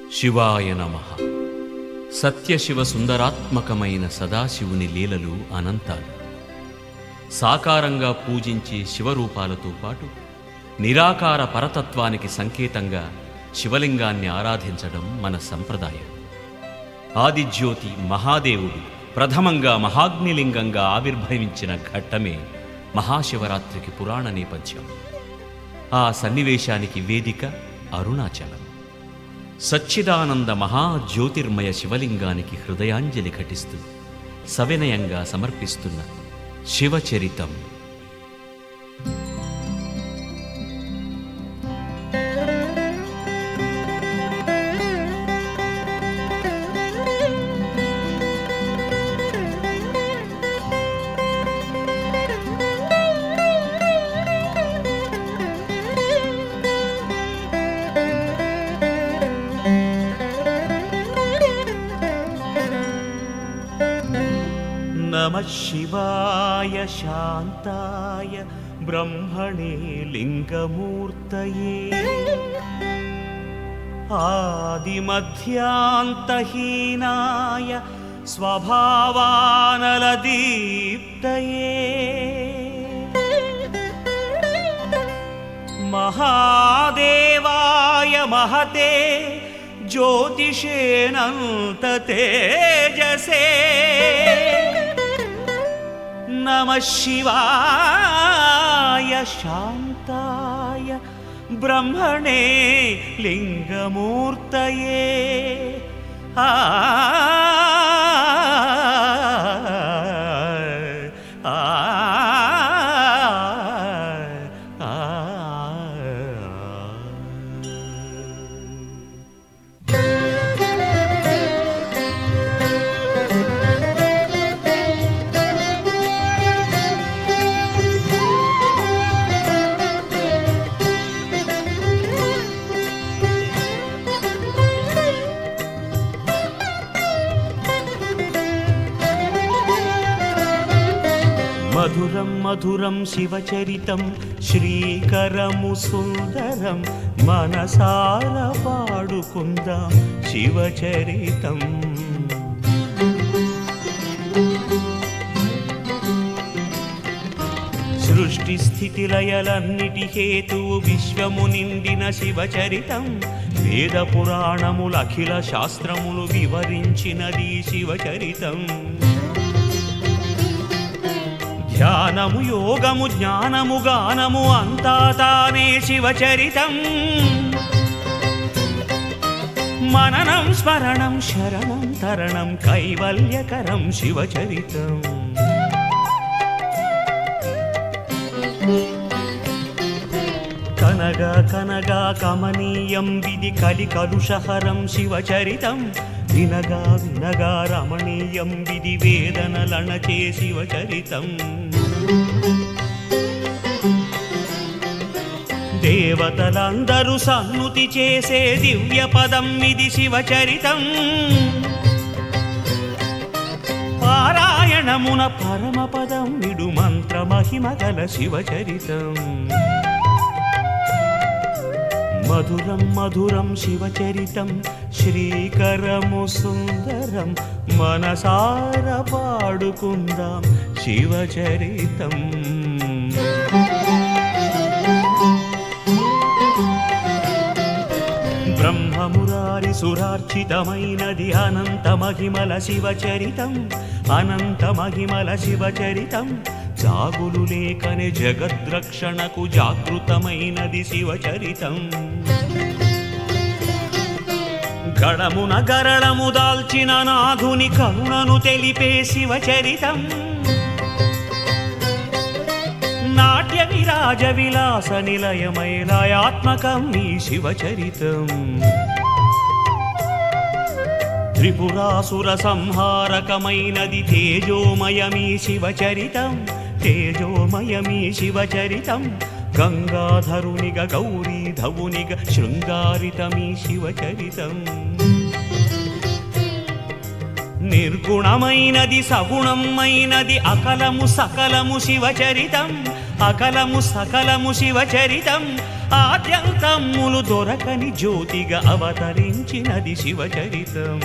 శివాయ నమ సత్యశివ సుందరాత్మకమైన సదాశివుని లీలలు అనంతాలు సాకారంగా పూజించే శివరూపాలతో పాటు నిరాకార పరతత్వానికి సంకేతంగా శివలింగాన్ని ఆరాధించడం మన సంప్రదాయం ఆదిజ్యోతి మహాదేవుడు ప్రథమంగా మహాగ్నిలింగంగా ఆవిర్భవించిన ఘట్టమే మహాశివరాత్రికి పురాణ నేపథ్యం ఆ సన్నివేశానికి వేదిక అరుణాచలం సచ్చిదానంద మహాజ్యోతిర్మయ శివలింగానికి హృదయాంజలి ఘటిస్తూ సవినయంగా సమర్పిస్తున్న శివచరితం నమ శివాయ శాంతాయ బ్రహ్మణే లింగమూర్తయే ఆదిమధ్యాంతహీనాయ స్వభావానలదీప్తయే మహాదేవాయ మహతే జ్యోతిషేనంత తేజసే నమ శివాయ శాంతాయ బ్రహ్మణే లింగమూర్తయే ఆ ఆ మధురం మధురం శివచరితం శ్రీకరము సుందరం మనసాల పాడుకుందాం శివచరితం సృష్టి స్థితి లయలన్నిటి హేతువు విశ్వము నిండిన శివచరితం వేద పురాణముల అఖిల శాస్త్రములు వివరించినది శివచరితం ధ్యానము యోగము జ్ఞానము గానము అంతా తానే శివచరితం మననం స్మరణం శరణం తరణం కైవల్యకరం శివచరితం కనగా కనగా కమనీయం విధి కలి కలుషహరం శివచరితం వినగా వినగా రమణీయం విధి వేదనలణచే శివచరితం దేవతలందరూ సన్నుతి చేసే దివ్య పదం ఇది శివచరితం పారాయణమున పరమపదం ఇడు మంత్ర మహిమగల శివచరితం మధురం మధురం శివచరితం శ్రీకరము సుందరం మనసార పాడుకుందాం శివచరితం బ్రహ్మమురారి సురార్చితమైనది అనంత మహిమల శివచరితం అనంత మహిమల శివచరితం జాగులు లేకనే జగద్రక్షణకు జాగృతమైనది శివచరితం గడమున గరళము దాల్చిన నాథుని కరుణను తెలిపే శివచరితం నాట్య విరాజ విలాస నిలయమైలయాత్మకం ఈ శివచరితం త్రిపురాసుర సంహారకమైనది తేజోమయమీ శివచరితం తేజోమయమీ శివచరితం గంగాధరునిగ గౌరీధవునిగ శృంగారితమీ శివచరితం నిర్గుణమైనది సగుణమైనది అకలము సకలము శివచరితం అకలము సకలము శివచరితం ఆద్యంతమ్ములు దొరకని జ్యోతిగా అవతరించినది శివచరితం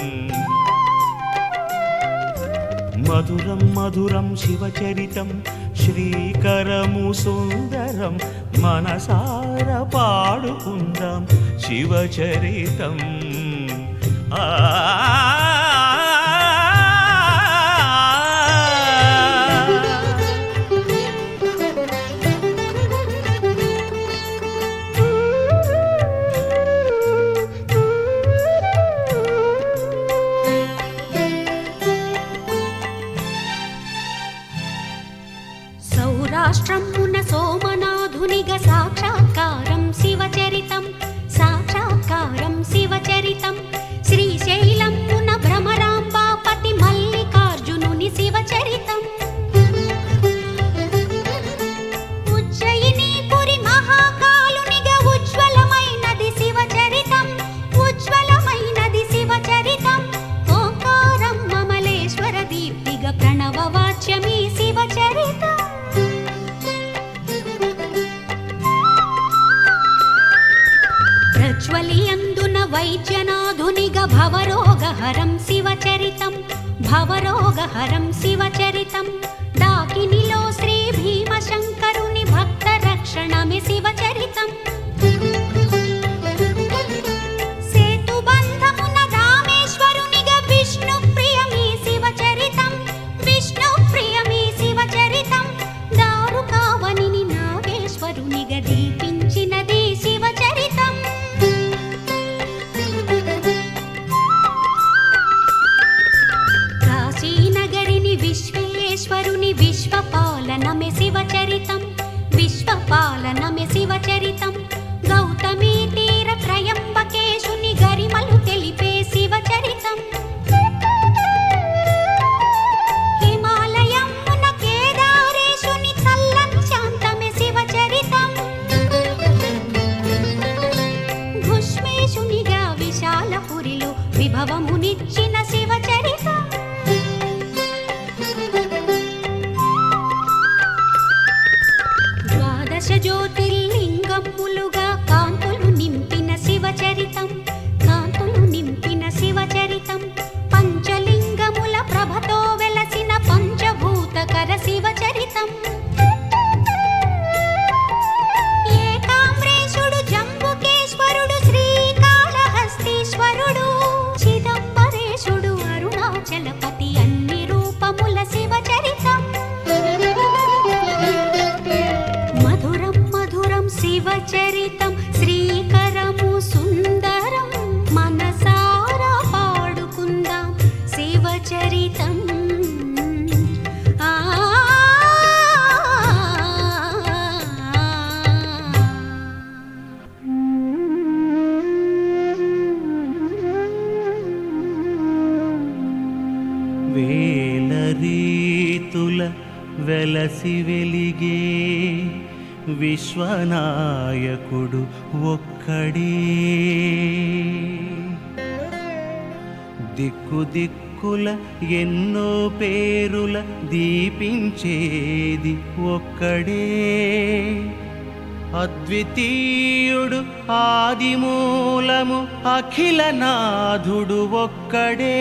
మధురం మధురం శివచరితం శ్రీకరము సుందరం మనసార పాడుకుందాం శివచరితం ఆ సౌరాష్ట్రమున సోమనాథునిగ సాక్షాత్కారం శివచరితం సాక్షాత్కారం శివచరితం శ్రీశైలమున భ్రమరాంబాపతి మల్లికార్జునుని శివచరితం ఉజ్జయినీపురి మహాకాలునిగ ఉజ్వలమైనది శివచరితం ఉజ్వలమైనది శివచరితం ఓంకారం మమలేశ్వర దీప్తిగ ప్రణవ వాచ్యమీ శివచరితం ప్రజ్వలియందున వైద్యనాథునిగ భవరోగహరం శివచరితం భవరోగహరం శివచరితం డాకినిలో శ్రీ భీమశంకరుని భక్త రక్షణమి శివచరితం సేతుబంధమున రామేశ్వరునిగ విష్ణు ప్రియమీ శివచరితం విష్ణు ప్రియమీ శివచరితం దారుకావనిని నాగేశ్వరునిగ దీపించినది శివచరితం కాశీనగరిని విశ్వేశ్వరుని విశ్వపాలనమే శివచరితం విశ్వపాలనమే శివచరితం గౌతమీ తీర త్రయంబకేశుని గరిమలు తెలిపే శివచరితం హిమాలయమున కేదారేశుని చల్లని శాంతమే శివచరితం భుష్మేశునిగా విశాలపురిలో విభవమునిచ్చిన శివచరితం ద్వాదశ జ్యోతిర్లింగములుగా కాంతులు నింపిన శివచరితం కాంతులు నింపిన శివచరితం పంచలింగముల ప్రభతో వెలసిన పంచభూతకర శివచరితం ఏకాంబరేశుడు జంబుకేశ్వరుడు శ్రీకాళహస్తీశ్వరుడు చిదంబరేశుడు అరుణాచలపతి అన్ని రూపముల శివచరితం మధురం మధురం శివచరితం శ్రీకరము సుందరం మనసారా పాడుకుందాం శివచరితం ఆ వేల రీతుల వెలసి వెలిగే విశ్వనాయకుడు ఒక్కడే దిక్కు దిక్కుల ఎన్నో పేరుల దీపించేది ఒక్కడే అద్వితీయుడు ఆదిమూలము అఖిలనాథుడు ఒక్కడే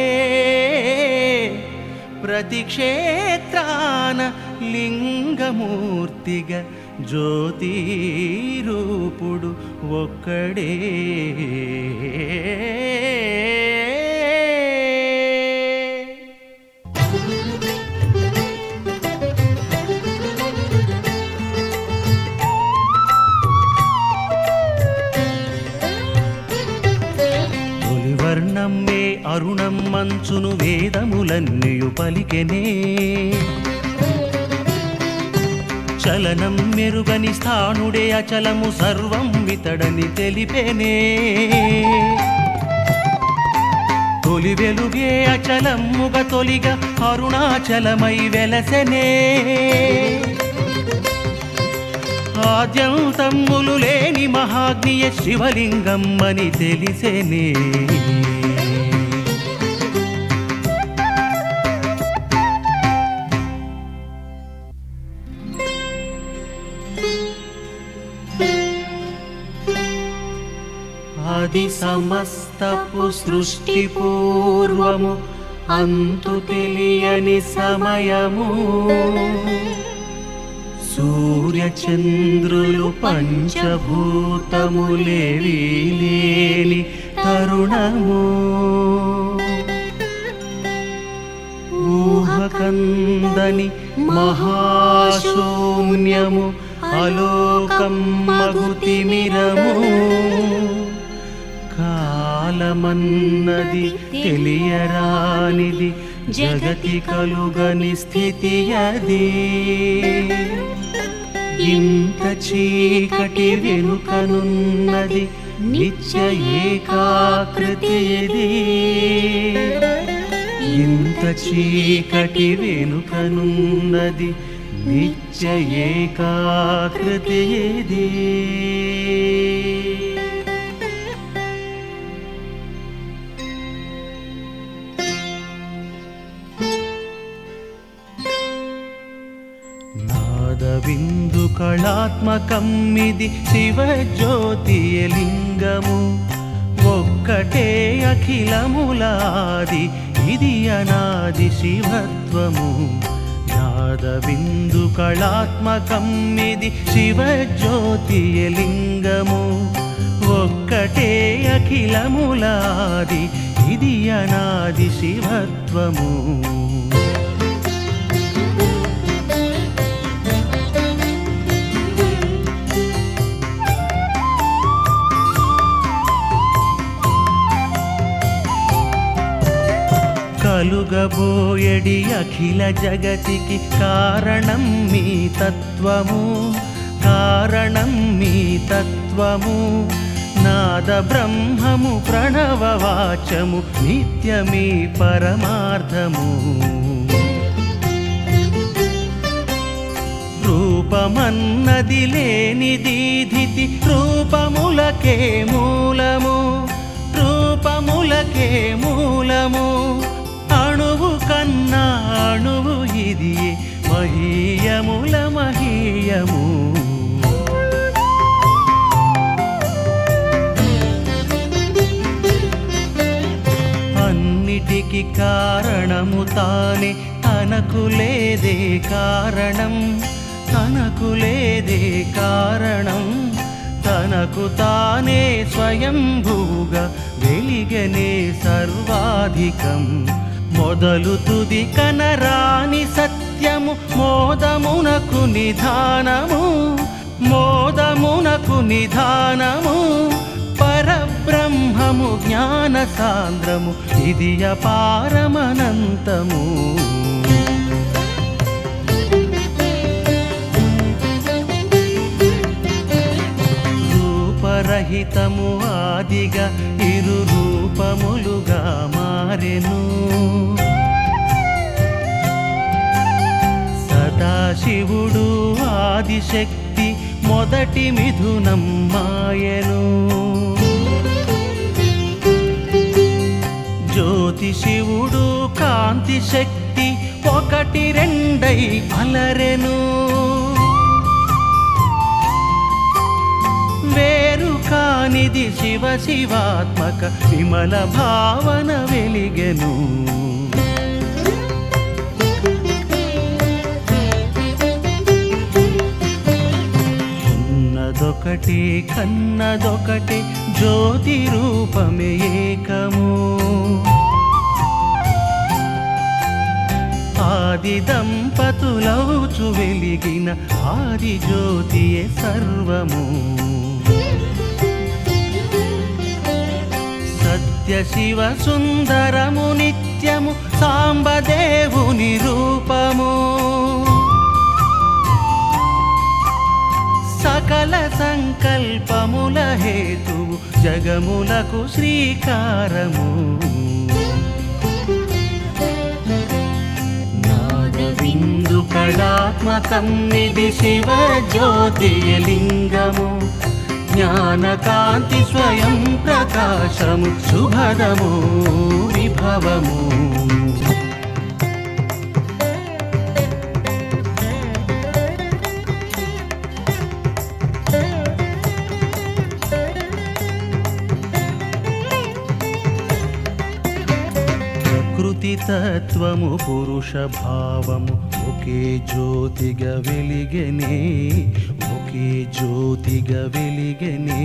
ప్రతి క్షేత్రాన లింగమూర్తిగా జ్యోతి రూపుడు ఒక్కడే తొలివర్ణం మే అరుణం మంచును వేదములన్నయు పలికెనే చలనం మెరుగని స్థానుడే అచలము సర్వం వితడని తెలిపెనే తొలి వెలుగే అచలమ్ముగ తొలిగ అరుణాచలమై వెలసెనే ఆద్యంతమ్ములు లేని మహాగ్నియ శివలింగం అని తెలిసెనే అది సమస్తపు సృష్టి పూర్వము అంతు తెలియని సమయము సూర్యచంద్రులు పంచభూతములేవి లేని తరుణము ఊహకందని మహాశూన్యము అలోకం మగుతిమిరము కాలమన్నది తెలియరానిది జగతి కలుగని స్థితి అది ఇంత చీకటి వెనుకనున్నది నిత్య ఏకాకృతి ఇది ఇంత చీకటి వెనుకనున్నది నిత్య ఏకాకృతి ఇది నాదవిందు కళాత్మకమ్మిది శివజ్యోతియలింగము ఒక్కటే అఖిలములాది ఇది అనాది శివత్వము నాదవిందు కళాత్మకమ్మిది శివజ్యోతియలింగము ఒక్కటే అఖిలములాది ఇది అనాది శివత్వము కలుగబోయడి అఖిల జగతికి కారణం మీ తత్వము కారణం మీ తత్వము నాద బ్రహ్మము ప్రణవ వాచము నిత్యమీ పరమార్థము రూపమన్నది లేనిది ధితి రూపములకే మూలము రూపములకే మూలము అణువు కన్నా అణువు ఇది మహీయముల మహీయము అన్నిటికి కారణము తానే తనకు లేదే కారణం తనకు లేదే కారణం తనకు తానే స్వయంభూగా వెలిగనే సర్వాధికం మొదలు తుది కనరాని సత్యము మోదమునకు నిధానము మోదమునకు నిధానము పరబ్రహ్మము జ్ఞాన సాంద్రము ఇది అపారమనంతము రూపరహితము ఆదిగా ఇరు రూపములుగా మారెను సదాశివుడు ఆదిశక్తి మొదటి మిథునం మాయను జ్యోతి శివుడు కాంతి శక్తి ఒకటి రెండై అలరెను వేరు కానిది శివ శివాత్మక విమల భావన వెలిగెను ఉన్నదొకటి కన్నదొకటి జ్యోతి రూపమే ఏకము ఆది దంపతులవుచు వెలిగిన ఆది జ్యోతియే సర్వము సత్య శివ సుందరము నిత్యము సాంబదేవుని రూపము సకల సంకల్పముల హేతువు జగములకు శ్రీకారము నాదవిందు కళాత్మకం ఇది శివ జ్యోతిర్లింగము జ్ఞానకాంతి స్వయం ప్రకాశము శుభదము విభవము జ్యోతి తత్వము పురుష భావము ఒకే జ్యోతిగా వెలిగెనే ఒకే జ్యోతిగా వెలిగెనే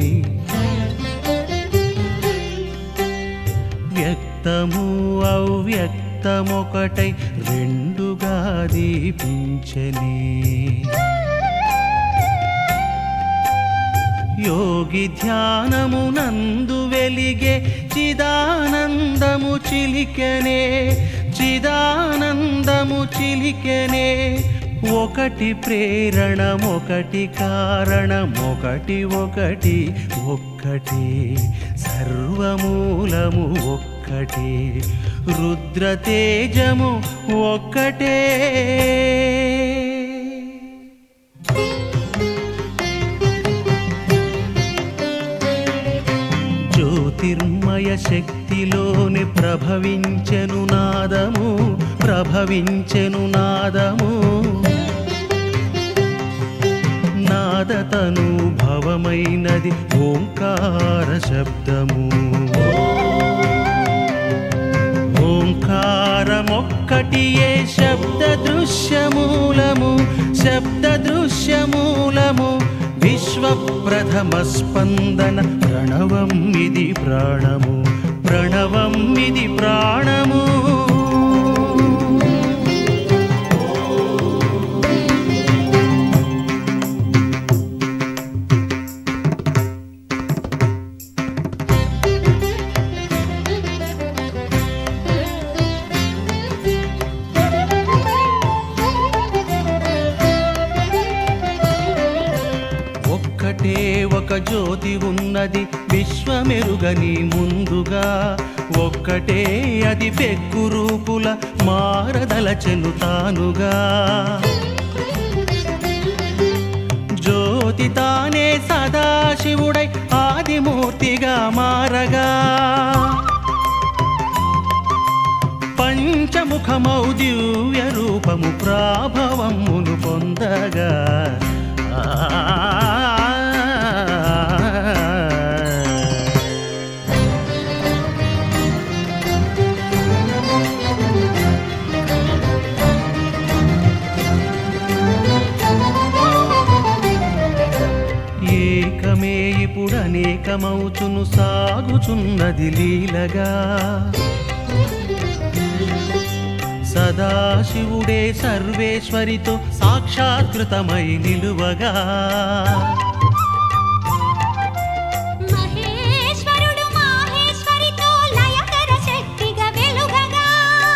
వ్యక్తము అవ్యక్తమొకటై రెండుగా దీపించనే యోగి ధ్యానము నందు వెలిగే చిదానందము చిలికెనే చిదానందము చిలికెనే ఒకటి ప్రేరణమొకటి కారణమొకటి ఒకటి ఒక్కటి సర్వమూలము ఒక్కటి రుద్రతేజము ఒక్కటే జ్యోతిర్మయ శక్తిలోని ప్రభవించెను నాదము ప్రభవించెను నాదము నాదతను భవమైనది ఓంకార శబ్దము ఓంకారమొక్కటియే శబ్ద దృశ్యమూలము శబ్ద దృశ్యమూలము విశ్వ ప్రథమ స్పందన ప్రణవం ఇది ప్రాణము ప్రణవం ఇది ప్రాణము ఒక్కటే ఒక జ్యోతి ఉన్నది విశ్వమెరుగని ముందుగా ఒక్కటే అది పెక్కు రూపుల మారదలచెను తానుగా జ్యోతి తానే సదాశివుడై ఆదిమూర్తిగా మారగా పంచముఖమౌ దివ్య రూపము ప్రాభవమును పొందగా ఏకమే ఇప్పుడు అనేకమౌచును సాగుచున్నది లీలగా సదాశివుడే సర్వేశ్వరితో సాక్షాత్కృతమై నిలువగా మహేశ్వరుడు మాహేశ్వరితో లయకర శక్తిగా వెలుగగా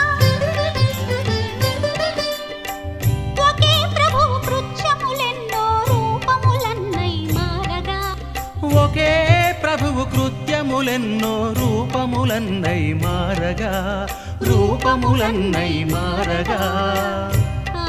ఒకే ప్రభువు కృత్యములెన్నో రూపములన్నై మారగా ఒకే ప్రభువు కృత్యములెన్నో రూపములన్నై మారగా రూపములన్నై మారగా ఆ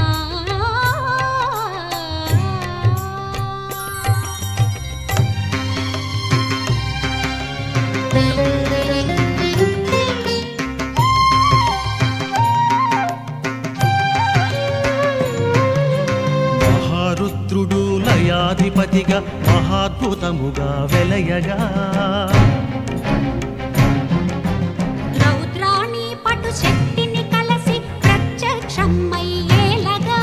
మహారుద్రుడు లయాధిపతిగా మహాద్భుతముగా వెలయగా రౌద్రాణి పటు శక్తిని కలసి ప్రత్యక్షమయ్యేలగా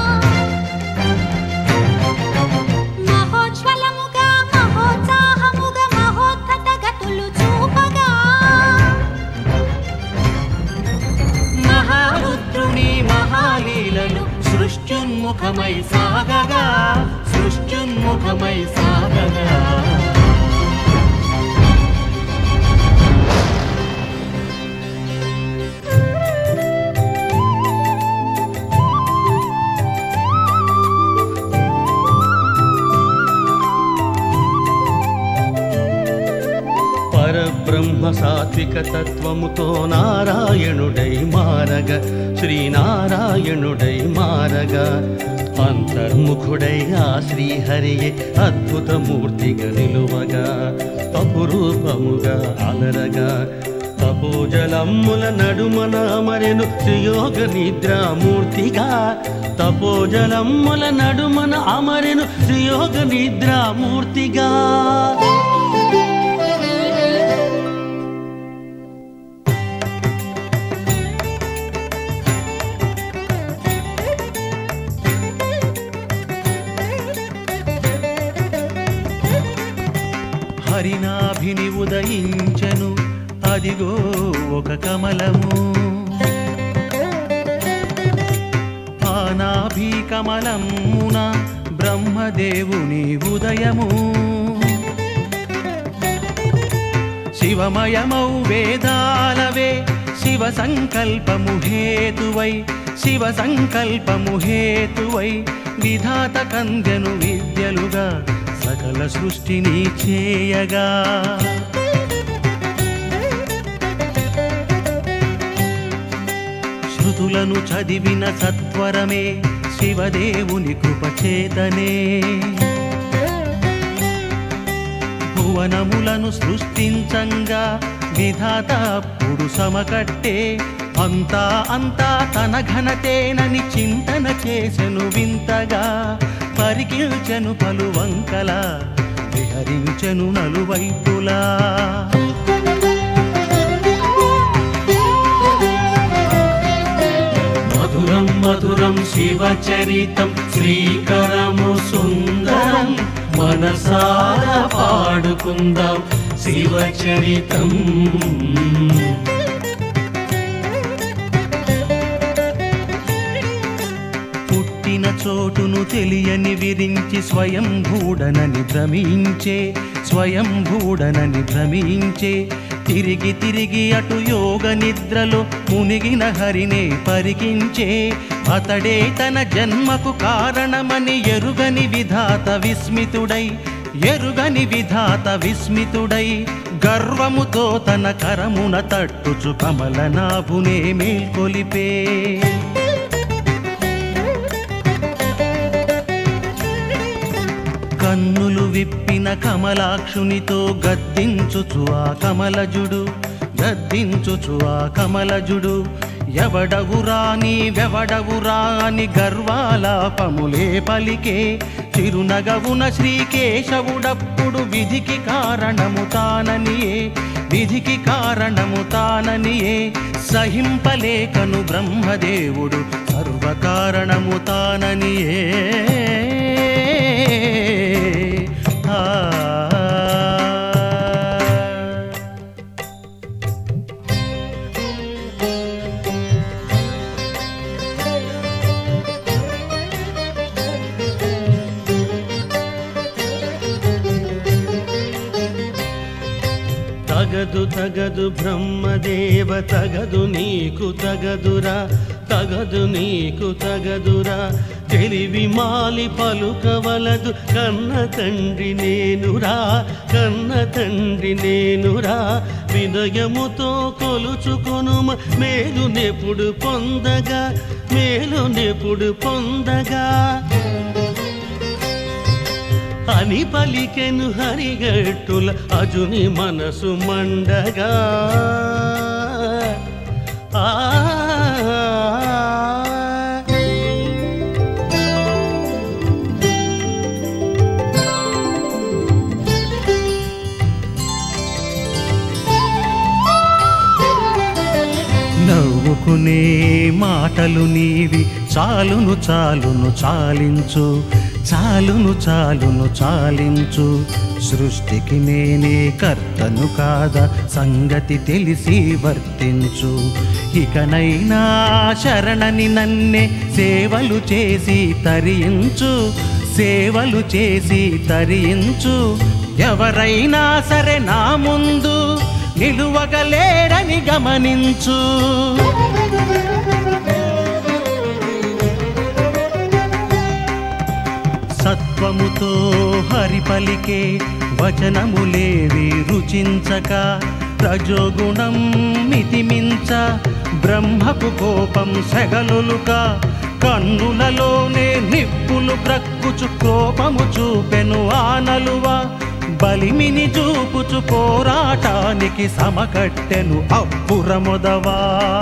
మహోజ్వలముగా మహోత్సాహముగా మహోద్ధత గతులు చూపగా మహారుద్రుని మహాలీలలు సృష్ట్యున్ముఖమై సాగగా సృష్ట్యున్ముఖమై సాగగా పరబ్రహ్మ సాత్విక తత్వముతో నారాయణుడై మారగ శ్రీనారాయణుడై మారగ అంతర్ముఖుడై ఆ శ్రీహరియే అద్భుతమూర్తిగా నిలువగా తపురూపముగా అలరగా తపోజలమ్ముల నడుమన అమరెను శ్రీయోగ నిద్రామూర్తిగా తపోజలమ్ముల నడుమన అమరెను శ్రీయోగ నిద్రామూర్తిగా హరినాభిని ఉదయించెను అదిగో ఒక కమలము ఆ నాభి కమలమున బ్రహ్మదేవుని ఉదయము శివమయమౌ వేదాలవే శివ సంకల్పము హేతువై శివ సంకల్పము హేతువై విధాత కందెను విద్యలుగా సకల సృష్టిని చేయగా శృతులను చదివిన సత్వరమే శివదేవుని కృపచేతనే భువనములను సృష్టించంగా విధాత అప్పుడు సమకట్టే అంతా అంతా తన ఘనతేనని చింతన చేసెను వింతగా పరికిల్చెను పలు వంకల విహరించెను నలువైపులా మధురం మధురం శివచరితం శ్రీకరము సుందరం మనసారా పాడుకుందాం శివచరితం పుట్టిన చోటును తెలియని విరించి స్వయం భూడనని భ్రమించే స్వయం భూడనని భ్రమించే తిరిగి తిరిగి అటు యోగ నిద్రలో మునిగిన హరినే పరికించే అతడే తన జన్మకు కారణమని ఎరుగని విధాత విస్మితుడై ఎరుగని విధాత విస్మితుడై గర్వముతో తన కరమున తట్టుచు కమలనాభునే మేల్కొలిపే కన్నులు విప్పిన కమలాక్షునితో గద్దించుచు ఆ కమలజుడు గద్దించుచు ఆ కమలజుడు ఎవడవురా నీవెవడవురా అని గర్వాలాపములే పలికే చిరునగవున శ్రీకేశవుడప్పుడు విధికి కారణము తాననియే విధికి కారణము తాననియే సహింపలేకను బ్రహ్మదేవుడు సర్వకారణము తాననియే ఆ తగదు తగదు బ్రహ్మదేవ తగదు నీకు తగదురా తగదు నీకు తగదురా తెలివి మాలి పలుకవలదు కన్న తండ్రి నేనురా కన్న తండ్రి నేనురా వినయముతో కొలుచుకొను మేలు నెప్పుడు పొందగా మేలు నెప్పుడు పొందగా అని పలికెను హరిగట్టుల అజుని మనసు మండగా ఆ నవ్వుకునే మాటలు నీవి చాలును చాలును చాలించు చాలును చాలును చాలించు సృష్టికి నేనే కర్తను కాదా సంగతి తెలిసి వర్తించు ఇకనైనా శరణని నన్నే సేవలు చేసి తరించు సేవలు చేసి తరించు ఎవరైనా సరే నా ముందు నిలువగలేడని గమనించు సత్వముతో హరి పలికే వచనములేవి రుచించక రజోగుణం మితిమించ బ్రహ్మకు కోపం సెగలులుక కన్నులలోనే నిప్పులు ప్రక్కుచు కోపము చూపెను ఆనలువ బలిమిని చూపుచు పోరాటానికి సమకట్టెను అప్పురమొదవా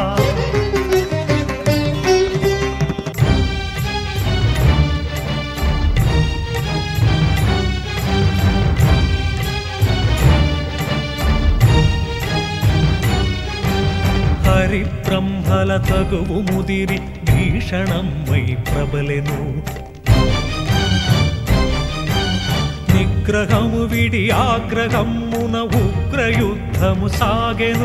హరిబ్రహ్మల తగువు ముదిరి భీషణమ్మై ప్రబలెను నిగ్రహము విడి ఆగ్రహమున ఉగ్రయుద్ధము సాగెను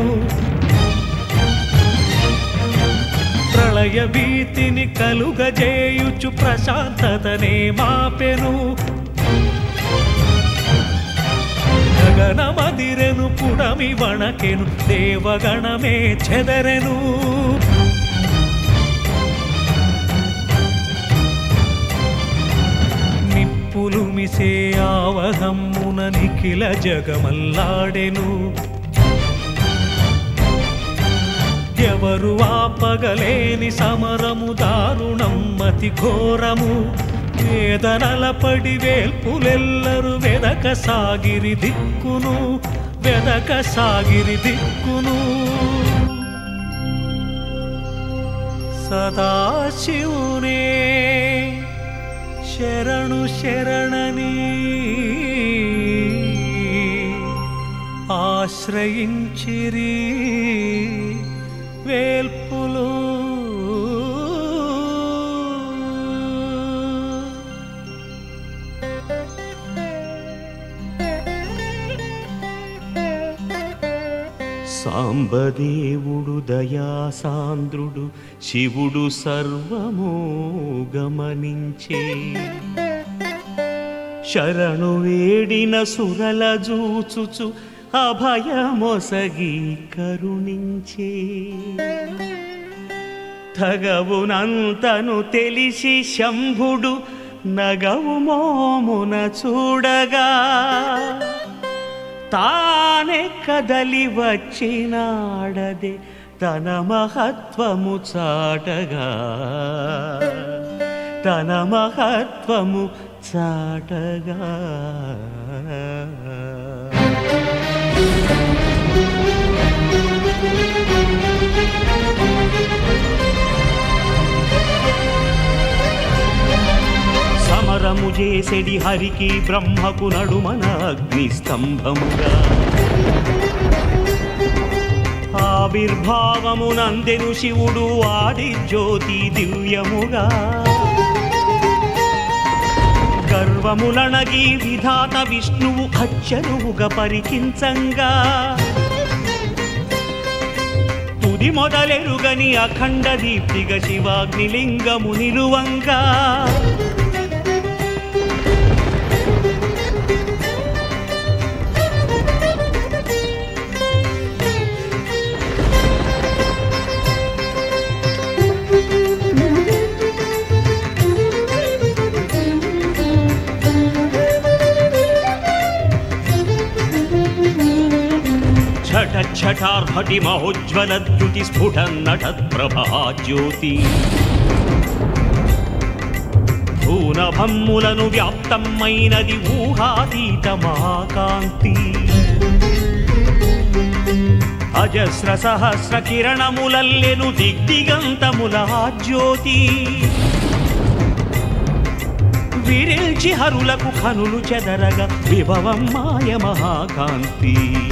ప్రళయ భీతిని కలుగజేయుచు ప్రశాంతతనే మాపెను గగనమదిరెను పుడమి వణకెను దేవగణమే చెదరెను నిప్పులు మిసే ఆవహమ్మున నిఖిల జగమల్లాడెను ఎవరు ఆపగలేని సమరము దారుణం అతి ఘోరము వేదనల పడి వేల్పులెల్లరు వెదక సాగిరి దిక్కును వెదక సాగిరి దిక్కును సదాశివునే శరణు శరణని ఆశ్రయించిరి వేల్పులు సాంబదేవుడు దయాసాంద్రుడు శివుడు సర్వము గమనించే శరణు వేడిన సురల జూచుచు అభయమొసగి కరుణించే తగవునంతను తెలిసి శంభుడు నగవు మోమున చూడగా తానే కదలి వచ్చినాడదే తన మహత్వము చాటగా తన మహత్వము చాటగా సమరము చేసెడి హరికి బ్రహ్మకు నడుమన అగ్ని స్తంభముగా ఆవిర్భావమునందెను శివుడు ఆది జ్యోతి దివ్యముగా గర్వములనగి విధాత విష్ణువు అచ్చరువుగా పరికించంగా తుది మొదలెరుగని అఖండ దీప్తిగ శివాగ్నిలింగము నిలువంగా ఛట ఛటార్భటి మహోజ్వల ద్యుతి స్ఫుటన్నట ప్రభా జ్యోతి భూనభమ్ములను వ్యాప్తమైనది ఊహాతీత మహాకాంతి అజస్ర సహస్ర కిరణములల్లెను దిగ్దిగంతముల ఆ జ్యోతి విరిల్చి హరులకు కనులు చెదరగా విభవం మాయ మహాకాంతి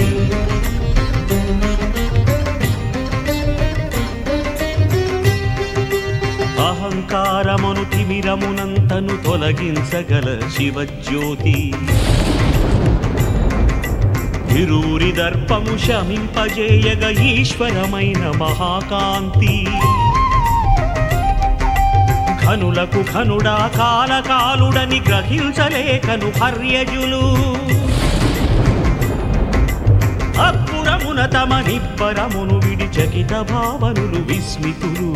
అహంకారమును తిమిరమునంతను తొలగించగల శివజ్యోతి విరూరి దర్పము శమింపజేయగ ఈశ్వరమైన మహాకాంతి ఘనులకు ఘనుడా కాలకాలుడని గ్రహించలేకను హర్యజులు అప్పురమున తమ నిబ్బరమును విడి చకిత భావనులు విస్మితులు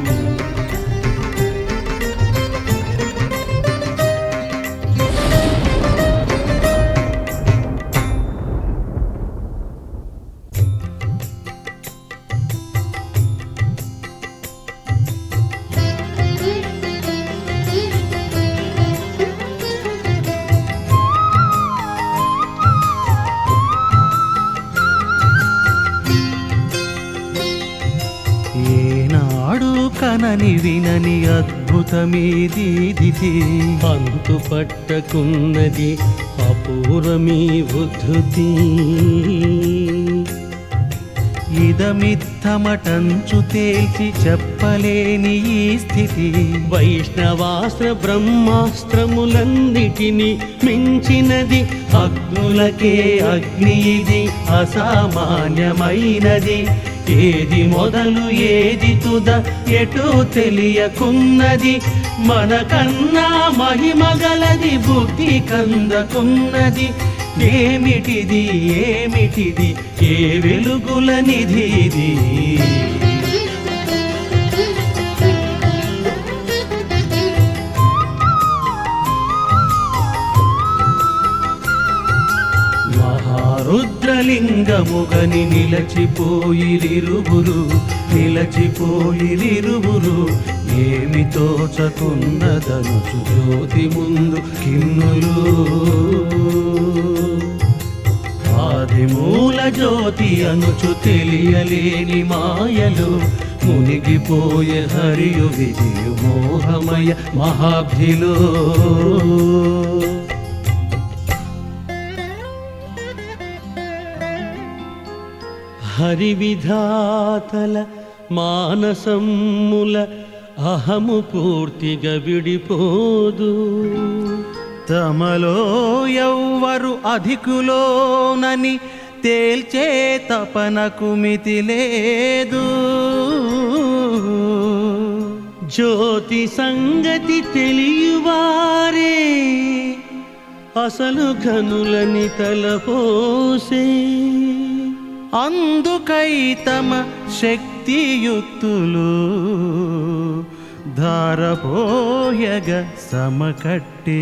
ఏనాడు కనని వినని అద్భుతమేదీదితే అంతు పట్టకున్నది అపూర్వమీ ఉద్ధృతి ఇదమే ఇష్టమిత్తమటంచు తేల్చి చెప్పలేని ఈ స్థితి వైష్ణవాస్త్ర బ్రహ్మాస్త్రములన్నిటిని మించినది అగ్నులకే అగ్ని ఇది అసామాన్యమైనది ఏది మొదలు ఏది తుద ఎటు తెలియకున్నది మనకన్నా మహిమ గలది బుద్ధి కందకున్నది ఏమిటిది ఏమిటిది ఏ వెలుగుల నిధి ఇది మహారుద్రలింగముగని నిలచిపోయిరిరువురు నిలచిపోయిరిరువురు ఏమి తోచకున్నదనుచు జ్యోతి ముందు కిన్నులు ఆదిమూల జ్యోతి అనుచు తెలియలేని మాయలు మునిగిపోయే హరియు విజయు మోహమయ మహాబ్ధిలో హరివిధాతల మానసమ్ముల అహము పూర్తిగా విడిపోదు తమలో ఎవ్వరు అధికులోనని తేల్చే తపనకు మితి లేదు జ్యోతి సంగతి తెలియవారే అసలు ఘనులని తలపోసే అందుకై తమ శక్తియుక్తులు ధారపోయగ సమకట్టే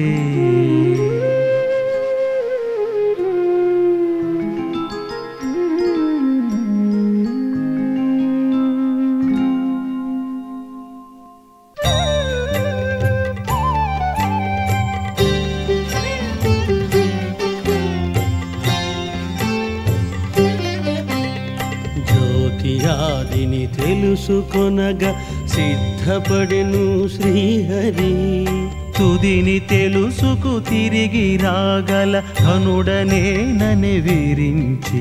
జ్యోతియాదిని తెలుసుకొనగా సిద్ధపడెను శ్రీహరి తుదిని తెలుసుకు తిరిగి రాగల కనుడనేనని విరించి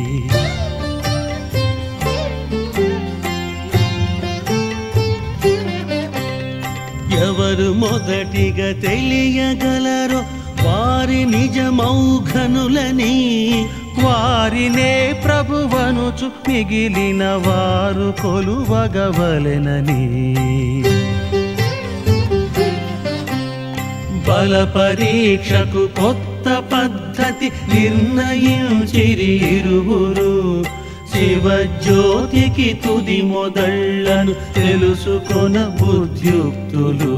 ఎవరు మొదటిగా తెలియగలరో వారి నిజమౌఘనులని వారినే ప్రభువనుచు మిగిలిన వారు కొలువగవలెనని బల పరీక్షకు కొత్త పద్ధతి నిర్ణయించిరి ఇరువురు శివజ్యోతికి తుది మొదళ్లను తెలుసుకొన బుద్ధ్యుక్తులు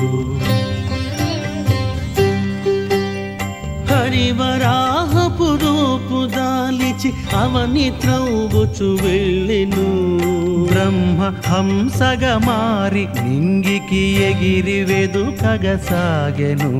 హరివరాహపు రూపు దాలిచి అవని త్రౌగుచు వెళ్ళెను బ్రహ్మ హంసగా మారి నింగికి ఎగిరి వెదుకగసాగెను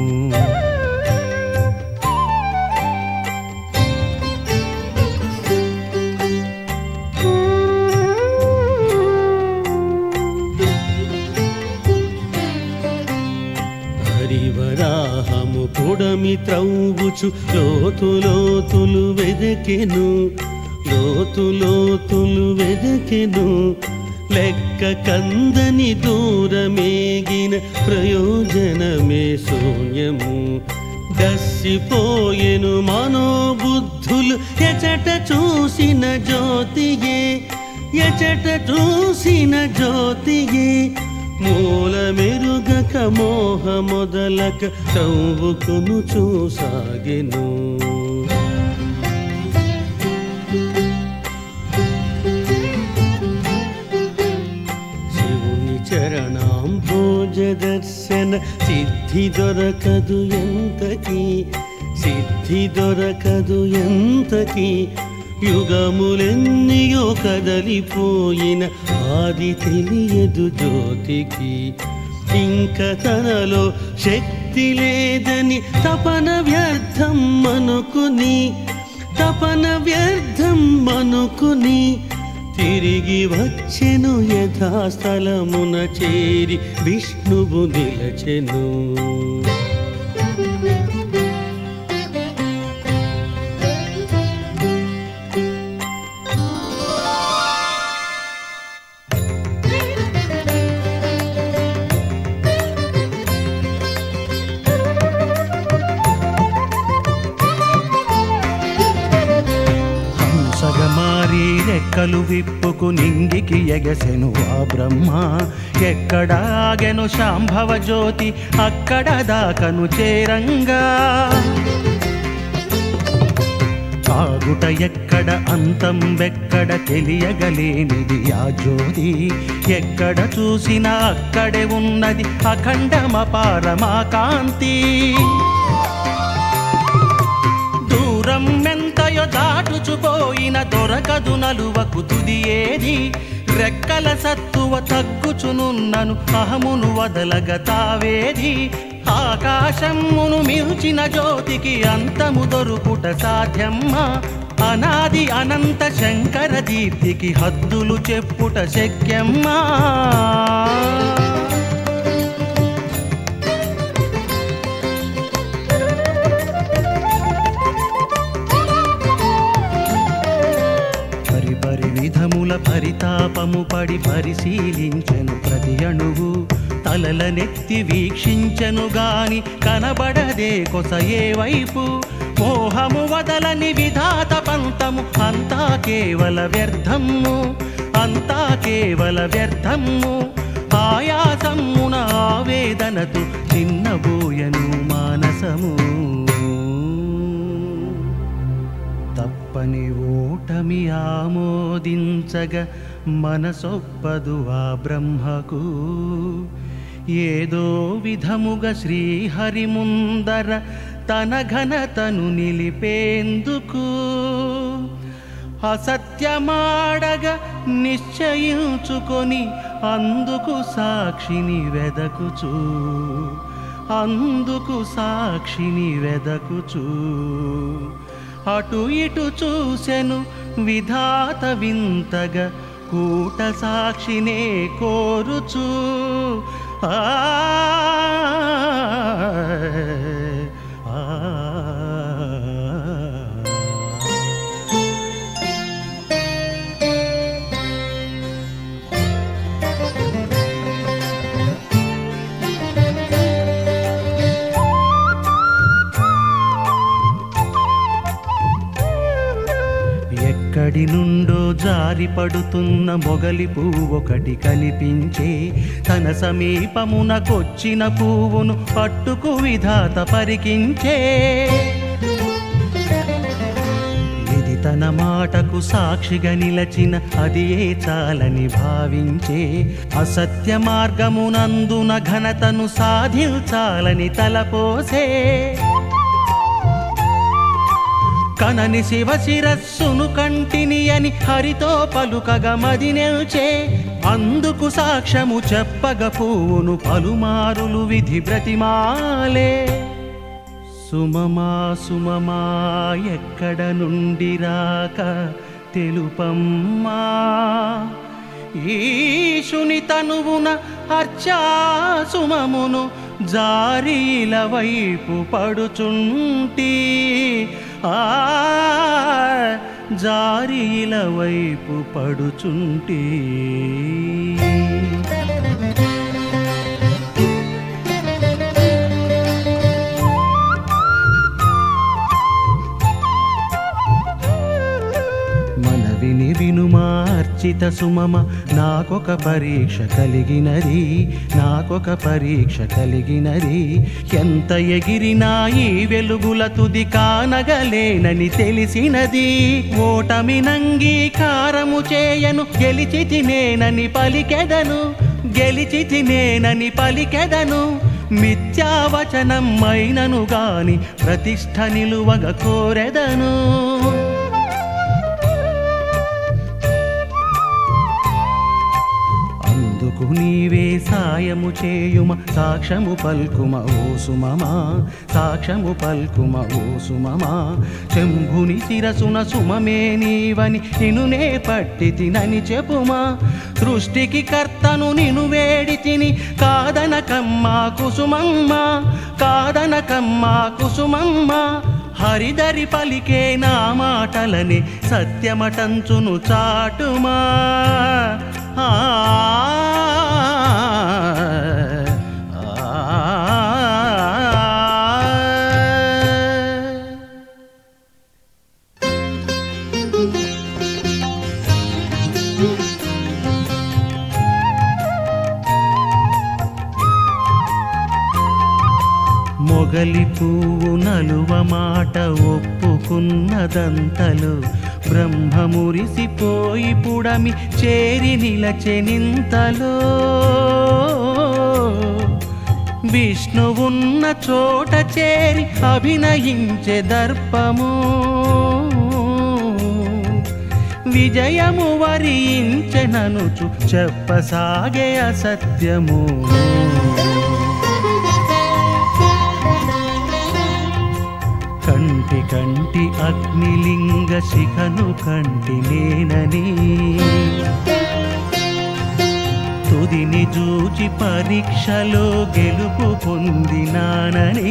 హరివరాహము పొడమి త్రౌగుచు లోతు లోతులు వెదకెను లోతు లోతులు వెదకెను లెక్క కందని దూరమేగిన ప్రయోజనమే శూన్యము దస్సిపోయెను మనోబుద్ధులు ఎచట చూసిన జ్యోతియే ఎచట చూసిన జ్యోతియే మూల మెరుగక మోహ మొదలక తవ్వుకును చూసాగెను శివుని చరణాం భోజ దర్శన సిద్ధి దొరకదు ఎంతకి సిద్ధి దొరకదు ఎంతకి యుగములెన్నియో కదలిపోయిన ఆది తెలియదు జ్యోతికి ఇంక తనలో శక్తి లేదని తపన వ్యర్థం అనుకుని తపన వ్యర్థం అనుకుని తిరిగి వచ్చెను యథాస్థలమున చేరి విష్ణువు నిలచెను రెక్కలు విప్పుకు నింగికి ఎగసెను ఆ బ్రహ్మ ఎక్కడాగెను శాంభవ జ్యోతి అక్కడ దాకను చేరంగా ఆగుట ఎక్కడ అంతం వెక్కడ తెలియగలేనిది ఆ జ్యోతి ఎక్కడ చూసినా అక్కడే ఉన్నది అఖండమపారమా కాంతి దూరం ఎంతయో దాటుచుపోయిన దొరకదు నలువకు తుది ఏది రెక్కల సత్తువ తగ్గుచునున్నను అహమును వదలగ తావేది ఆకాశమును మిల్చిన జ్యోతికి అంతము దొరుకుట సాధ్యమ్మా అనాది అనంత శంకర దీప్తికి హద్దులు చెప్పుట శక్యమ్మా పరి పరి విధముల పరితాపము పడి పరిశీలించెను ప్రతి అణువు తలల నెత్తి వీక్షించెను గాని కనబడదే కొస ఏ వైపు మోహము వదలని విధాత పంతము అంతా కేవల వ్యర్థము అంతా కేవల వ్యర్థము ఆయాసమున ఆవేదనతో చిన్నబోయను మానసము తప్పని ఓటమి ఆమోదించగ మనసొప్పదు ఆ బ్రహ్మకు ఏదో విధముగా శ్రీహరి ముందర తన ఘనతను నిలిపేందుకు అసత్యమాడగా నిశ్చయించుకొని అందుకు సాక్షిని వెదకుచూ అందుకు సాక్షిని వెదకుచూ అటు ఇటు చూసెను విధాత వింతగా కూట సాక్షినే కోరుచు ఆ ఆ, ఎక్కడి నుండో జారి పడుతున్న మొగలి పువ్వు ఒకటి కనిపించే తన సమీపమునకొచ్చిన పువ్వును పట్టుకు విధాత పరికించే ఇది తన మాటకు సాక్షిగా నిలచిన అది ఏ చాలని భావించే అసత్య మార్గమునందున ఘనతను సాధించాలని తలపోసే కనని శివ శిరస్సును కంటిని అని హరితో పలుకగ మది నెల్చే అందుకు సాక్ష్యము చెప్పగ పువ్వును పలుమారులు విధి బ్రతిమాలే సుమమా సుమమా ఎక్కడ నుండి రాక తెలుపమ్మా ఈశుని తనువున అర్చా సుమమును జారీల వైపు పడుచుంటి ఆ జారీల వైపు పడుచుంటి మనవిని వినుమార్చిత సుమమ నాకొక పరీక్ష కలిగినది నాకొక పరీక్ష కలిగినది ఎంత ఎగిరినా ఈ వెలుగుల తుది కానగలేనని తెలిసినది ఓటమి నంగీకారము చేయను గెలిచి తినేనని పలికెదను గెలిచి తినేనని పలికెదను మిథ్యావచనం అయినను గాని ప్రతిష్ఠ నిలువగ కోరెదను అందుకు నీవే సాయము చేయుమ సాక్ష్యము పల్కుమ ఓ సుమమా సాక్ష్యము పల్కుమ ఓ సుమమా శంభుని శిరసున సుమమే నీవని నినునే పట్టి తినని చెప్పుమా సృష్టికి కర్తను నిను వేడి తిని కాదనకమ్మా కుసుమమ్మ కాదనకమ్మా కుసుమమ్మ హరిదరి పలికే నా మాటలని సత్యమటంచును చాటుమా ఆ ఆ మొగలి పువ్వు నలువ మాట ఒప్పుకున్నదంతలో బ్రహ్మ మురిసిపోయి పుడమి చేరి నిలచెనింతలో విష్ణువున్న చోట చేరి అభినయించే దర్పము విజయము వరించెననుచు చెప్పసాగే అసత్యము కంటి కంటి అగ్నిలింగ శిఖను కంటి నేనని తుదిని జూచి పరీక్షలో గెలుపు పొందినానని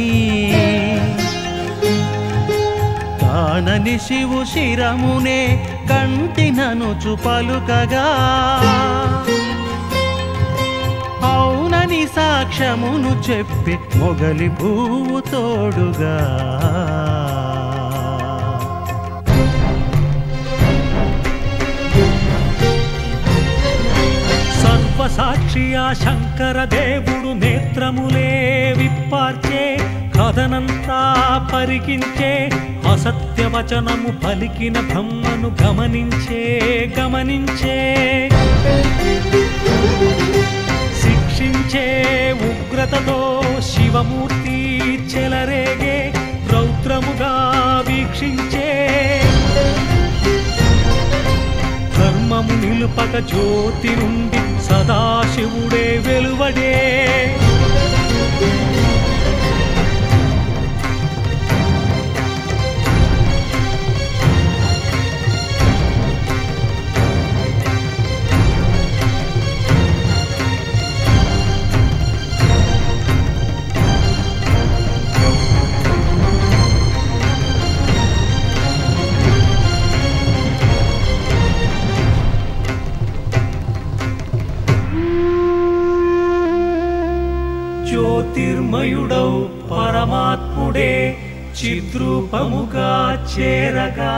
కానని శివు శిరమునే కంటిననుచు పలుకగా అవునని సాక్ష్యమును చెప్పి మొగలి పువ్వు తోడుగా సర్వసాక్షియా శంకర దేవుడు నేత్రములే విప్పార్చే కథనంతా పరికించే అసత్యవచనము పలికిన బ్రహ్మను గమనించే గమనించే శిక్షించే ఉగ్రతతో శివమూర్తి చెలరేగే రౌద్రముగా వీక్షించే ధర్మము నిలుపక జ్యోతి నుండి సదాశివుడే వెలువడే జ్యోతిర్మయుడౌ పరమాత్ముడే చిద్రూపముగా చేరగా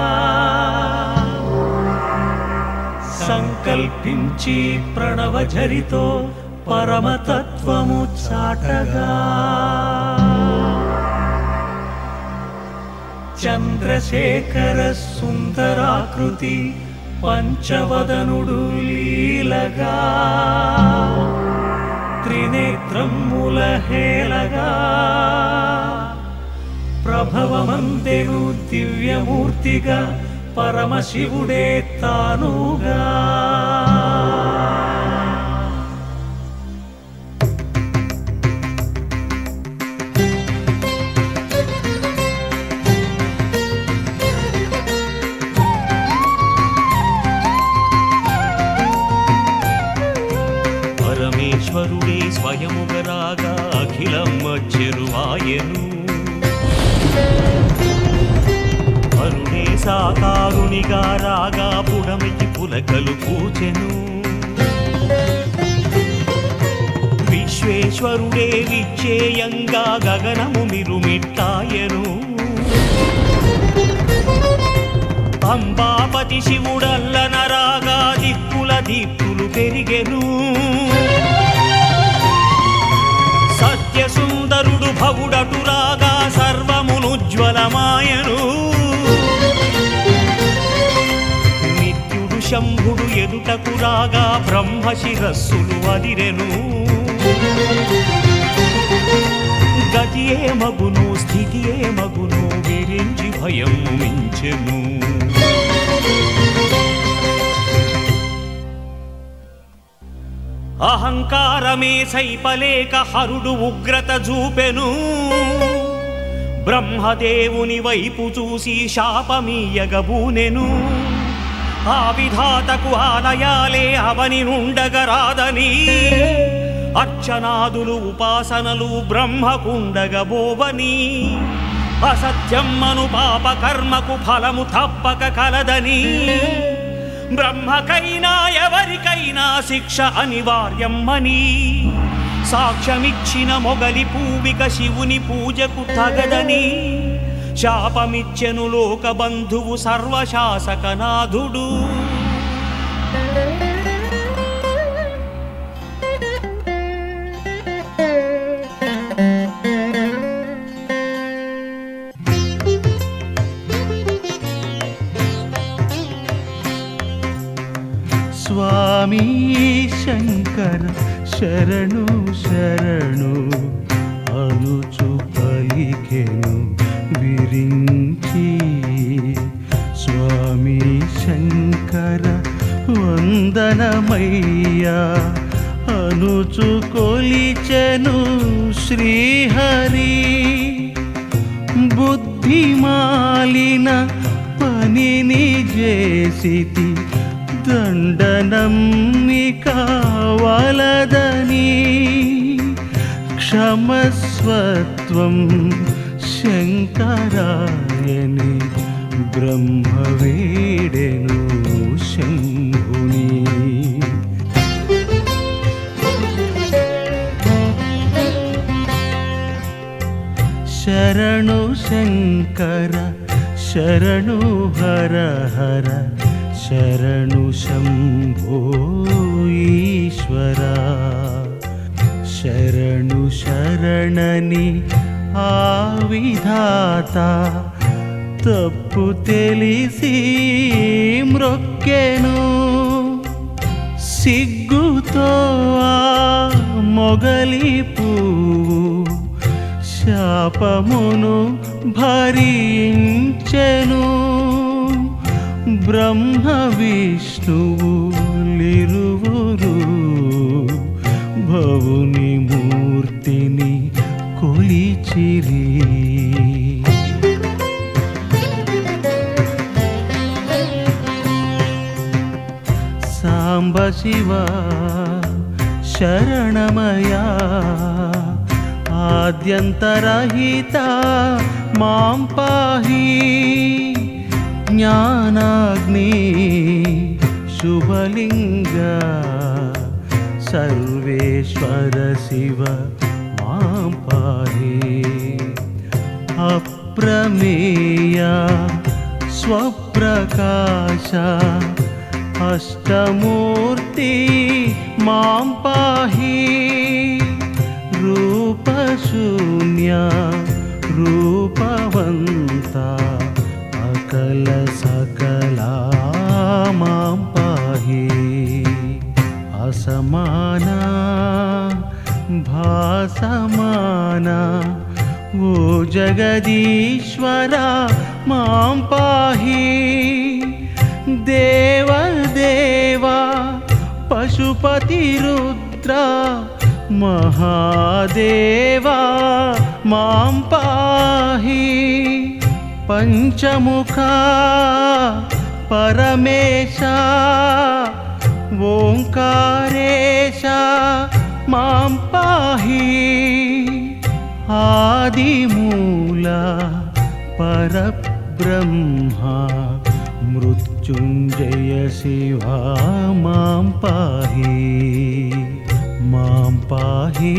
సంకల్పించి ప్రణవజరితో పరమతత్వము చాటగా చంద్రశేఖర సుందరాకృతి పంచవదనుడు లీలగా త్రినేత్రముల హేళగా ప్రభవమందెను దివ్యమూర్తిగా పరమశివుడే తానుగా పరమేశ్వరుడే స్వయముగరాగా అఖిలమ్మ చెరువాయను అరుణే సాకారునిగా రాగా పుడమికి పులకలు పూచెను విశ్వేశ్వరుడే విచ్చేయంగా గగనము మిరుమిట్టాయను అంబాపతి శివుడల్లన రాగా దిక్కుల దిక్కులు పెరిగెను సత్యసుందరుడు భవుడటు రాగా సర్వమునుజ్వలమాయను నిత్యుడు శంభుడు ఎదుటకు రాగా బ్రహ్మ శిరస్సులు అదిరెను గతియే మగును స్థితియే మగును విరించి భయం మించెను అహంకారమే సైపలేక హరుడు ఉగ్రత చూపెను బ్రహ్మదేవుని వైపు చూసి శాపమీయగబూనెను ఆ విధాతకు ఆలయాలే అవని నుండగరాదని అర్చనాదులు ఉపాసనలు బ్రహ్మకుండగబోవని అసత్యమ్మను పాప కర్మకు ఫలము తప్పక కలదని బ్రహ్మకైనా ఎవరికైనా శిక్ష అనివార్యమ్మని సాక్ష్యమిచ్చిన మొగలి పూవిక శివుని పూజకు తగదని శాపమిచ్చెను లోక బంధువు సర్వశాసకనాథుడు స్వామి శంకర శరణు శరణు అనుచు పలికెను విరించి స్వామి శంకర వందనమయ్యా అనుచు కొలిచెను శ్రీహరి బుద్ధిమాలిన పనిని చేసితి దండనమ్మి కావలదని క్షమస్వత్వం శంకరాయని బ్రహ్మవేడెను శంభుని శరణు శంకర శరణు హర హర శరణు శంభో ఈశ్వర శరణు శరణని ఆ విధాత తప్పు తెలిసి మ్రొక్కెను సిగ్గుతో ఆ మొగలి పువ్వు శాపమును భరించెను బ్రహ్మ విష్ణువు లిరువురు భవుని మూర్తిని కొలిచిరి సాంబ శివ శరణమయా ఆద్యంతరహిత మాం పాహి జ్ఞానాగ్ని శుభలింగ సర్వేశ్వర శివ మాం పాహి అప్రమేయ స్వప్రకాశ అష్టమూర్తి మాం పాహి రూపశూన్య రూపవంత అకల సకలా మాం పాహి అసమానా భాసమానా ఓ జగదీశ్వర మాం పాహి దేవదేవా పశుపతి రుద్ర మహాదేవా మాం పాహి పంచముఖ పరమేశ ఓంకారేశ మాం పాహి ఆదిమూల పరబ్రహ్మ మృత్యుంజయ శివా మాం పాహి మాం పాహి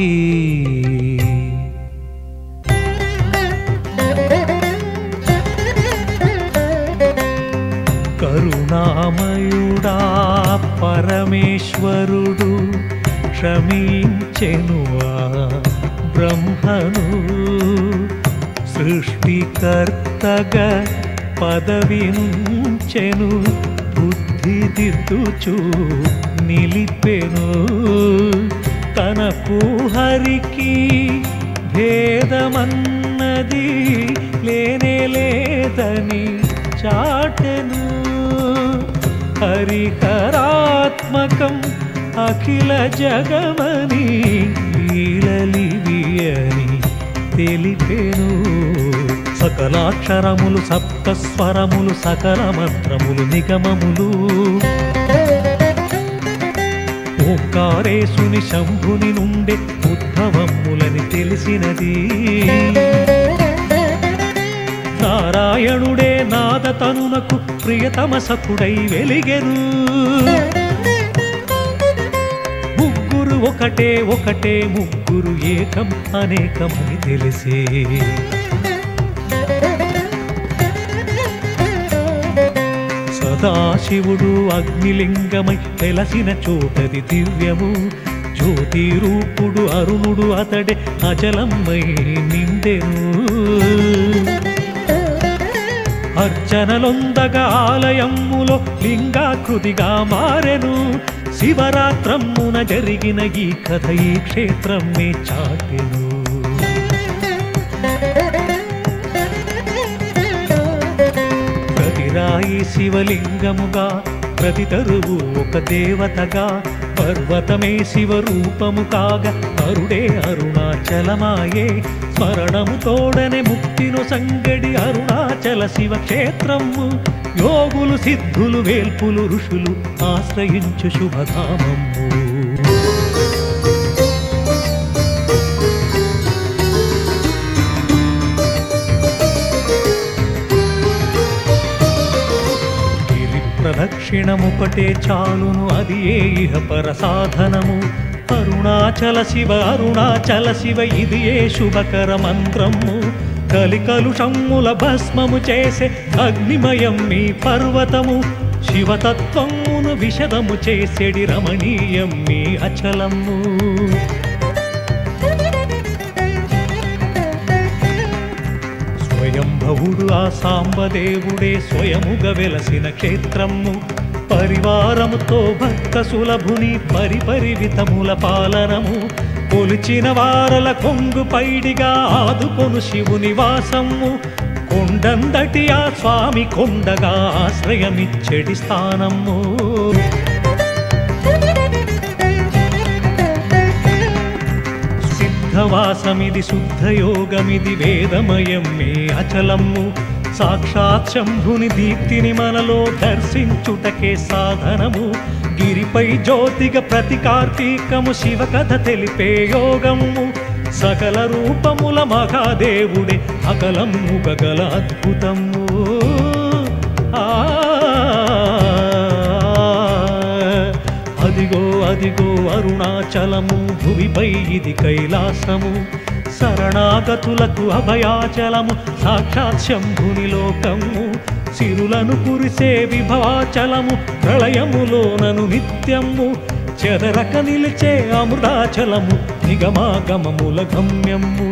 కరుణామయుడా పరమేశ్వరుడు క్షమించెను ఆ బ్రహ్మను సృష్టికర్తగా పదవించెను బుద్ధి దిద్దుచు నిలిపెను తనకు హరికి భేదమన్నది లేనే లేదని చాటెను హరిహరాత్మకం అఖిల జగమని లీలలివియని తెలిపెను సకలాక్షరములు సప్తస్వరములు సకల మంత్రములు నిగమములు ఓంకారేశుని శంభుని నుండి ఉద్భవములని తెలిసినది నారాయణుడే నాద తనునకు ప్రియతమ సఖుడై వెలిగెను ముగ్గురు ఒకటే ఒకటే ముగ్గురు ఏకం అనేకమని తెలిసే సదాశివుడు అగ్నిలింగమై వెలసిన చోటది దివ్యము జ్యోతి రూపుడు అరుణుడు అతడే అచలమ్మై నిండెను అర్చనలొందగా ఆలయముల శివునిలో లింగాకృతిగా మారెను శివరాత్రమ్మున జరిగిన ఈ కథ ఈ క్షేత్రమే చాటెను ప్రతి రాయి శివలింగముగా ప్రతి తరువు ఒక దేవతగా పర్వతమే శివరూపము కాగా అరుడే అరుణాచలమాయే స్మరణము తోడనే ముక్తిను సంగడి అరుణాచల శివ క్షేత్రము యోగులు సిద్ధులు వేల్పులు ఋషులు ఆశ్రయించు శుభధామము గిరి ప్రదక్షిణముకటే చాలును అది ఏ ఇహ పర సాధనము అరుణాచల శివ అరుణాచల శివ ఇది ఏ శుభకర మంత్రము కలికలుషమ్ముల భస్మము చేసే అగ్నిమయం మీ పర్వతము శివతత్వమును విషదము చేసేడి రమణీయం మీ అచలము స్వయంభవుడు ఆ సాంబదేవుడే స్వయముగా వెలసిన క్షేత్రము పరివారముతో భక్త సులభుని పరిపరివితముల పాలనము కొలిచిన వారల కొంగు పైడిగా ఆదుకొను శివుని వాసము కొండందటి ఆ స్వామి కొండగా ఆశ్రయమిచ్చడి స్థానము సిద్ధవాసమిది శుద్ధయోగమిది వేదమయం మే అచలము సాక్షాత్ శంభుని దీప్తిని మనలో దర్శించుటకే సాధనము గిరిపై జ్యోతిగ ప్రతి కార్తీకము శివ కథ తెలిపే యోగము సకల రూపముల మహాదేవుడే అకలము గగల అద్భుతము ఆ అదిగో అదిగో అరుణాచలము భువిపై ఇది కైలాసము శరణాగతులకు అభయాచలము సాక్షాత్ శంభుని లోకము సిరులను కురిసే విభవాచలము ప్రళయములోనను నిత్యము చెదరక నిలిచే అమృతాచలము నిగమాగమముల గమ్యము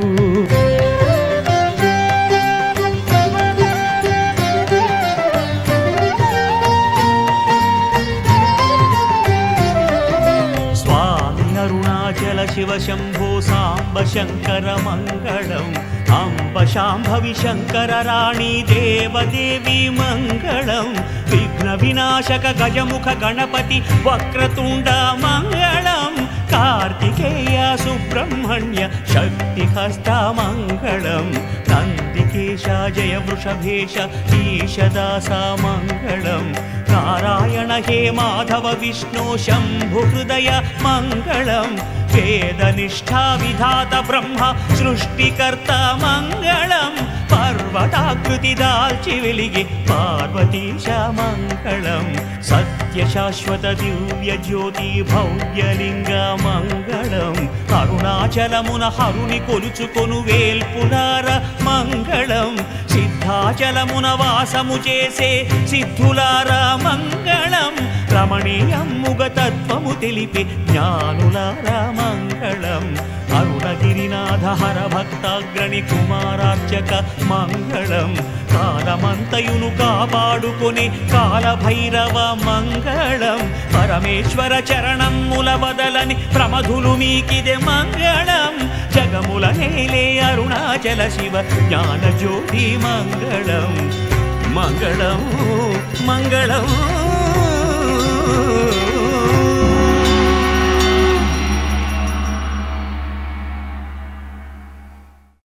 స్వామి అరుణాచల శివ శంభో సాంబ శంకర మంగళం అంబ శాంభవి శంకర రాణి దేవదేవి మంగళం విఘ్న వినాశక గజముఖ గణపతి వక్రతుండ మంగళం కార్తికేయ సుబ్రహ్మణ్య శక్తి హస్త మంగళం నందికేశ జయ వృషభేశ ఈశదాస మంగళం నారాయణ హే మాధవ విష్ణు శంభు హృదయ మంగళం వేదనిష్ఠా విధాత బ్రహ్మ సృష్టికర్త మంగళం పర్వతాకృతి దాల్చి వెలిగి పార్వతీశ మంగళం సత్య శాశ్వత దివ్య జ్యోతి భవ్యలింగ మంగళం అరుణాచలమున హరుని కొలుచుకొను వేల్పులార మంగళం సిద్ధాచలమున వాసము చేసే సిద్ధులార మంగళం రమణీయమ్ముగ తత్వము తెలిపే జ్ఞానులార మంగళం అరుణగిరినాథ హర భక్తాగ్రణి కుమారార్చక మంగళం కాలమంతయును కాపాడుకొని కాలభైరవ మంగళం పరమేశ్వర చరణముల బదలని ప్రమధులు మీకిదే మంగళం జగముల నేలే అరుణాచల శివ జ్ఞాన జ్యోతి మంగళం మంగళం మంగళం